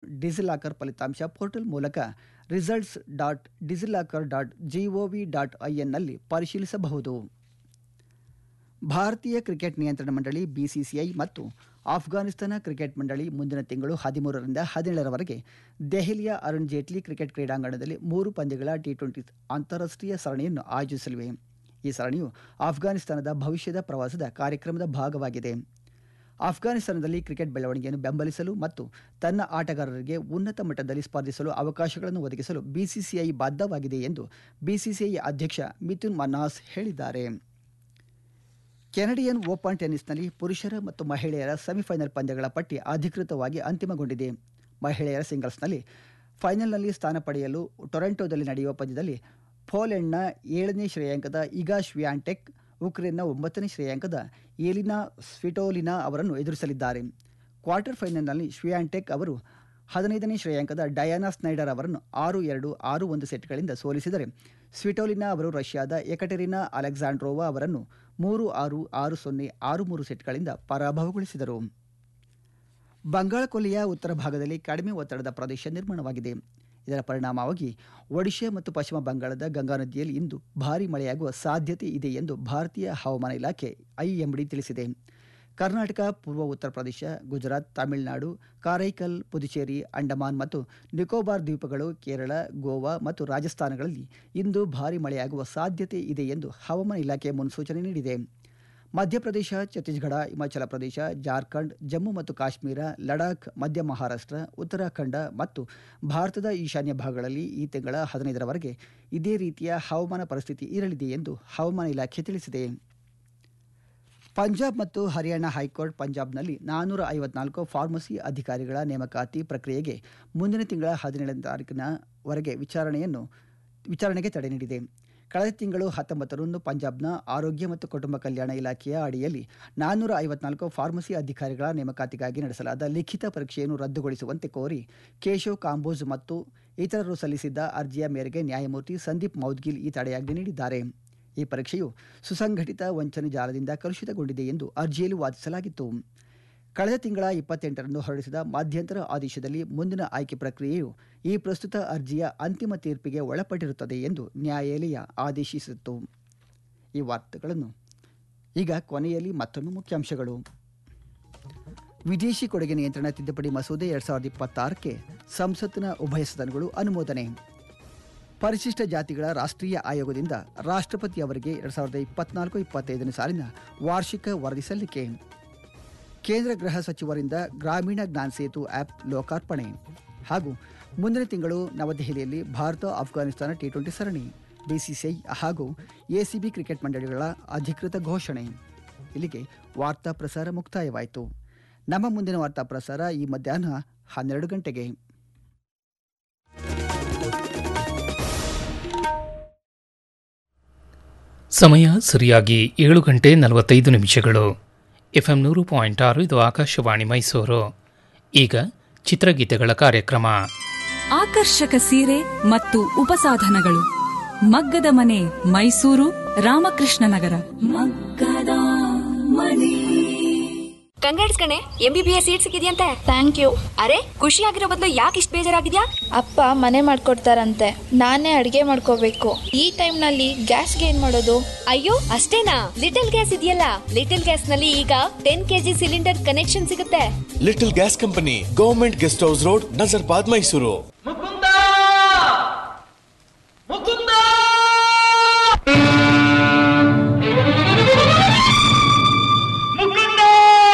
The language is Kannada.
ಡಿಜಿಲಾಕರ್ ಫಲಿತಾಂಶ ಪೋರ್ಟಲ್ ಮೂಲಕ results dot DigiLocker dot G O V dot ಐಎನ್ನಲ್ಲಿ ಪರಿಶೀಲಿಸಬಹುದು ಭಾರತೀಯ ಕ್ರಿಕೆಟ್ ನಿಯಂತ್ರಣ ಮಂಡಳಿ ಬಿಸಿಸಿಐ ಮತ್ತು ಆಫ್ಘಾನಿಸ್ತಾನ ಕ್ರಿಕೆಟ್ ಮಂಡಳಿ ಮುಂದಿನ ತಿಂಗಳು ಹದಿಮೂರರಿಂದ ಹದಿನೇಳರವರೆಗೆ ದೆಹಲಿಯ ಅರುಣ್ ಜೇಟ್ಲಿ ಕ್ರಿಕೆಟ್ ಕ್ರೀಡಾಂಗಣದಲ್ಲಿ ಮೂರು ಪಂದ್ಯಗಳ ಟಿ ಟ್ವೆಂಟಿ ಅಂತಾರಾಷ್ಟ್ರೀಯ ಸರಣಿಯನ್ನು ಆಯೋಜಿಸಲಿವೆ ಈ ಸರಣಿಯು ಆಫ್ಘಾನಿಸ್ತಾನದ ಭವಿಷ್ಯದ ಪ್ರವಾಸದ ಕಾರ್ಯಕ್ರಮದ ಭಾಗವಾಗಿದೆ ಆಫ್ಘಾನಿಸ್ತಾನದಲ್ಲಿ ಕ್ರಿಕೆಟ್ ಬೆಳವಣಿಗೆಯನ್ನು ಬೆಂಬಲಿಸಲು ಮತ್ತು ತನ್ನ ಆಟಗಾರರಿಗೆ ಉನ್ನತ ಮಟ್ಟದಲ್ಲಿ ಸ್ಪರ್ಧಿಸಲು ಅವಕಾಶಗಳನ್ನು ಒದಗಿಸಲು ಬಿಸಿಸಿಐ ಬದ್ಧವಾಗಿದೆ ಎಂದು ಬಿಸಿಸಿಐ ಅಧ್ಯಕ್ಷ ಮಿಥುನ್ ಮನ್ನಾಸ್ ಹೇಳಿದ್ದಾರೆ ಕೆನಡಿಯನ್ ಓಪನ್ ಟೆನ್ನಿಸ್ನಲ್ಲಿ ಪುರುಷರ ಮತ್ತು ಮಹಿಳೆಯರ ಸೆಮಿಫೈನಲ್ ಪಂದ್ಯಗಳ ಪಟ್ಟಿ ಅಧಿಕೃತವಾಗಿ ಅಂತಿಮಗೊಂಡಿದೆ ಮಹಿಳೆಯರ ಸಿಂಗಲ್ಸ್ನಲ್ಲಿ ಫೈನಲ್ನಲ್ಲಿ ಸ್ಥಾನ ಪಡೆಯಲು ಟೊರೆಂಟೊದಲ್ಲಿ ನಡೆಯುವ ಪಂದ್ಯದಲ್ಲಿ ಪೋಲೆಂಡ್ನ ಏಳನೇ ಶ್ರೇಯಾಂಕದ ಇಗಾ ಶ್ವಿಯಾಂಟೆಕ್ ಉಕ್ರೇನ್ನ ಒಂಬತ್ತನೇ ಶ್ರೇಯಾಂಕದ ಏಲಿನಾ ಸ್ವಿಟೋಲಿನಾ ಅವರನ್ನು ಎದುರಿಸಲಿದ್ದಾರೆ ಕ್ವಾರ್ಟರ್ ಫೈನಲ್ನಲ್ಲಿ ಶ್ವಿಯಾಂಟೆಕ್ ಅವರು ಹದಿನೈದನೇ ಶ್ರೇಯಾಂಕದ ಡಯಾನಾ ಸ್ನೈಡರ್ ಅವರನ್ನು ಆರು ಎರಡು ಆರು ಒಂದು ಸೆಟ್ಗಳಿಂದ ಸೋಲಿಸಿದರೆ ಸ್ವಿಟೋಲಿನಾ ಅವರು ರಷ್ಯಾದ ಎಕಟೆರಿನಾ ಅಲೆಕ್ಸಾಂಡ್ರೋವಾ ಅವರನ್ನು ಮೂರು ಆರು ಆರು ಸೊನ್ನೆ ಆರು ಮೂರು ಸೆಟ್ಗಳಿಂದ ಪರಾಭವಗೊಳಿಸಿದರು ಬಂಗಾಳಕೊಲ್ಲಿಯ ಉತ್ತರ ಭಾಗದಲ್ಲಿ ಕಡಿಮೆ ಒತ್ತಡದ ಪ್ರದೇಶ ನಿರ್ಮಾಣವಾಗಿದೆ ಇದರ ಪರಿಣಾಮವಾಗಿ ಒಡಿಶಾ ಮತ್ತು ಪಶ್ಚಿಮ ಬಂಗಾಳದ ಗಂಗಾ ನದಿಯಲ್ಲಿ ಇಂದು ಭಾರೀ ಮಳೆಯಾಗುವ ಸಾಧ್ಯತೆ ಇದೆ ಎಂದು ಭಾರತೀಯ ಹವಾಮಾನ ಇಲಾಖೆ ಐಎಂಡಿ ತಿಳಿಸಿದೆ ಕರ್ನಾಟಕ ಪೂರ್ವ ಉತ್ತರ ಪ್ರದೇಶ ಗುಜರಾತ್ ತಮಿಳುನಾಡು ಕಾರೈಕಲ್ ಪುದುಚೇರಿ ಅಂಡಮಾನ್ ಮತ್ತು ನಿಕೋಬಾರ್ ದ್ವೀಪಗಳು ಕೇರಳ ಗೋವಾ ಮತ್ತು ರಾಜಸ್ಥಾನಗಳಲ್ಲಿ ಇಂದು ಭಾರೀ ಮಳೆಯಾಗುವ ಸಾಧ್ಯತೆ ಇದೆ ಎಂದು ಹವಾಮಾನ ಇಲಾಖೆ ಮುನ್ಸೂಚನೆ ನೀಡಿದೆ ಮಧ್ಯಪ್ರದೇಶ ಛತ್ತೀಸ್ಗಢ ಹಿಮಾಚಲ ಪ್ರದೇಶ ಜಾರ್ಖಂಡ್ ಜಮ್ಮು ಮತ್ತು ಕಾಶ್ಮೀರ ಲಡಾಖ್ ಮಧ್ಯ ಮಹಾರಾಷ್ಟ್ರ ಉತ್ತರಾಖಂಡ ಮತ್ತು ಭಾರತದ ಈಶಾನ್ಯ ಭಾಗಗಳಲ್ಲಿ ಈ ತಿಂಗಳ ಹದಿನೈದರವರೆಗೆ ಇದೇ ರೀತಿಯ ಹವಾಮಾನ ಪರಿಸ್ಥಿತಿ ಇರಲಿದೆ ಎಂದು ಹವಾಮಾನ ಇಲಾಖೆ ತಿಳಿಸಿದೆ ಪಂಜಾಬ್ ಮತ್ತು ಹರಿಯಾಣ ಹೈಕೋರ್ಟ್ ಪಂಜಾಬ್ನಲ್ಲಿ ನಾನ್ನೂರ ಐವತ್ನಾಲ್ಕು ಫಾರ್ಮಸಿ ಅಧಿಕಾರಿಗಳ ನೇಮಕಾತಿ ಪ್ರಕ್ರಿಯೆಗೆ ಮುಂದಿನ ತಿಂಗಳ ಹದಿನೇಳನೇ ತಾರೀಕಿನವರೆಗೆ ವಿಚಾರಣೆಯನ್ನು ವಿಚಾರಣೆಗೆ ತಡೆ ನೀಡಿದೆ ಕಳೆದ ತಿಂಗಳು ಹತ್ತೊಂಬತ್ತರಂದು ಪಂಜಾಬ್ನ ಆರೋಗ್ಯ ಮತ್ತು ಕುಟುಂಬ ಕಲ್ಯಾಣ ಇಲಾಖೆಯ ಅಡಿಯಲ್ಲಿ ನಾನ್ನೂರ ಐವತ್ನಾಲ್ಕು ಫಾರ್ಮಸಿ ಅಧಿಕಾರಿಗಳ ನೇಮಕಾತಿಗಾಗಿ ನಡೆಸಲಾದ ಲಿಖಿತ ಪರೀಕ್ಷೆಯನ್ನು ರದ್ದುಗೊಳಿಸುವಂತೆ ಕೋರಿ ಕೇಶವ್ ಕಾಂಬೋಜ್ ಮತ್ತು ಇತರರು ಸಲ್ಲಿಸಿದ್ದ ಅರ್ಜಿಯ ಮೇರೆಗೆ ನ್ಯಾಯಮೂರ್ತಿ ಸಂದೀಪ್ ಮೌದ್ಗಿಲ್ ಈ ತಡೆಯಾಜ್ಞೆ ನೀಡಿದ್ದಾರೆ ಈ ಪರೀಕ್ಷೆಯು ಸುಸಂಘಟಿತ ವಂಚನೆ ಜಾಲದಿಂದ ಕಲುಷಿತಗೊಂಡಿದೆ ಎಂದು ಅರ್ಜಿಯಲ್ಲಿ ವಾದಿಸಲಾಗಿತ್ತು ಕಳೆದ ತಿಂಗಳ ಇಪ್ಪತ್ತೆಂಟರಂದು ಹೊರಡಿಸಿದ ಮಧ್ಯಂತರ ಆದೇಶದಲ್ಲಿ ಮುಂದಿನ ಆಯ್ಕೆ ಪ್ರಕ್ರಿಯೆಯು ಈ ಪ್ರಸ್ತುತ ಅರ್ಜಿಯ ಅಂತಿಮ ತೀರ್ಪಿಗೆ ಒಳಪಟ್ಟಿರುತ್ತದೆ ಎಂದು ನ್ಯಾಯಾಲಯ ಆದೇಶಿಸಿತ್ತು ಈ ವಾರ್ತೆಗಳನ್ನು ಈಗ ಕೊನೆಯಲ್ಲಿ ಮತ್ತೊಮ್ಮೆ ಮುಖ್ಯಾಂಶಗಳು ವಿದೇಶಿ ಕೊಡುಗೆ ನಿಯಂತ್ರಣ ತಿದ್ದುಪಡಿ ಮಸೂದೆ ಎರಡ್ ಸಾವಿರದ ಇಪ್ಪತ್ತಾರಕ್ಕೆ ಸಂಸತ್ತಿನ ಉಭಯ ಸದನಗಳು ಅನುಮೋದನೆ ಪರಿಶಿಷ್ಟ ಜಾತಿಗಳ ರಾಷ್ಟ್ರೀಯ ಆಯೋಗದಿಂದ ರಾಷ್ಟ್ರಪತಿ ಅವರಿಗೆ ಎರಡ್ ಸಾವಿರದ ಇಪ್ಪತ್ನಾಲ್ಕು ಇಪ್ಪತ್ತೈದನೇ ಸಾಲಿನ ವಾರ್ಷಿಕ ವರದಿ ಸಲ್ಲಿಕೆ ಕೇಂದ್ರ ಗೃಹ ಸಚಿವರಿಂದ ಗ್ರಾಮೀಣ ಜ್ಞಾನ ಸೇತು ಆ್ಯಪ್ ಲೋಕಾರ್ಪಣೆ ಹಾಗೂ ಮುಂದಿನ ತಿಂಗಳು ನವದೆಹಲಿಯಲ್ಲಿ ಭಾರತ ಆಫ್ಘಾನಿಸ್ತಾನ ಟಿ ಟ್ವೆಂಟಿ ಸರಣಿ ಬಿಸಿಸಿಐ ಹಾಗೂ ಎಸಿಬಿ ಕ್ರಿಕೆಟ್ ಮಂಡಳಿಗಳ ಅಧಿಕೃತ ಘೋಷಣೆ ಇಲ್ಲಿಗೆ ವಾರ್ತಾ ಪ್ರಸಾರ ಮುಕ್ತಾಯವಾಯಿತು ನಮ್ಮ ಮುಂದಿನ ವಾರ್ತಾ ಪ್ರಸಾರ ಈ ಮಧ್ಯಾಹ್ನ ಹನ್ನೆರಡು ಗಂಟೆಗೆ ಸಮಯ ಸರಿಯಾಗಿ ಏಳು ಗಂಟೆ ನಲವತ್ತೈದು ನಿಮಿಷಗಳು ಎಫ್ ಎಂ ನೂರು ಪಾಯಿಂಟ್ ಆರು ಇದು ಆಕಾಶವಾಣಿ ಮೈಸೂರು ಈಗ ಚಿತ್ರಗೀತೆಗಳ ಕಾರ್ಯಕ್ರಮ ಆಕರ್ಷಕ ಸೀರೆ ಮತ್ತು ಉಪಸಾಧನಗಳು ಮಗ್ಗದ ಮನೆ ಮೈಸೂರು ರಾಮಕೃಷ್ಣ ನಗರ ಮಗ್ಗದ ಮನೆ ಕಂಗ್ರಾಟ್ಸ್ ಕಣೆ ಎಂಬಿಬಿಎಸ್ ಸೀಟ್ ಸಿಕ್ಕಿದ್ಯಂತೆ ಥ್ಯಾಂಕ್ ಯು ಅರೆ ಖುಷಿಯಾಗಿರೋ ಬದಲು ಯಾಕೆ ಇಷ್ಟು ಬೇಜಾರಾಗಿದ್ಯಾ ಅಪ್ಪ ಮನೆ ಮಾಡ್ಕೊಡ್ತಾರಂತೆ ನಾನೇ ಅಡ್ಗೆ ಮಾಡ್ಕೋಬೇಕು ಈ ಟೈಮ್ನಲ್ಲಿ ಗ್ಯಾಸ್ಗೆ ಏನ್ ಮಾಡೋದು ಅಯ್ಯೋ ಅಷ್ಟೇನಾ ಲಿಟಲ್ ಗ್ಯಾಸ್ ಇದೆಯಲ್ಲ ಲಿಟಲ್ ಗ್ಯಾಸ್ ನಲ್ಲಿ ಈಗ ಟೆನ್ ಕೆಜಿ ಸಿಲಿಂಡರ್ ಕನೆಕ್ಷನ್ ಸಿಗುತ್ತೆ little gas company government guest house road Nazarbad Mysuru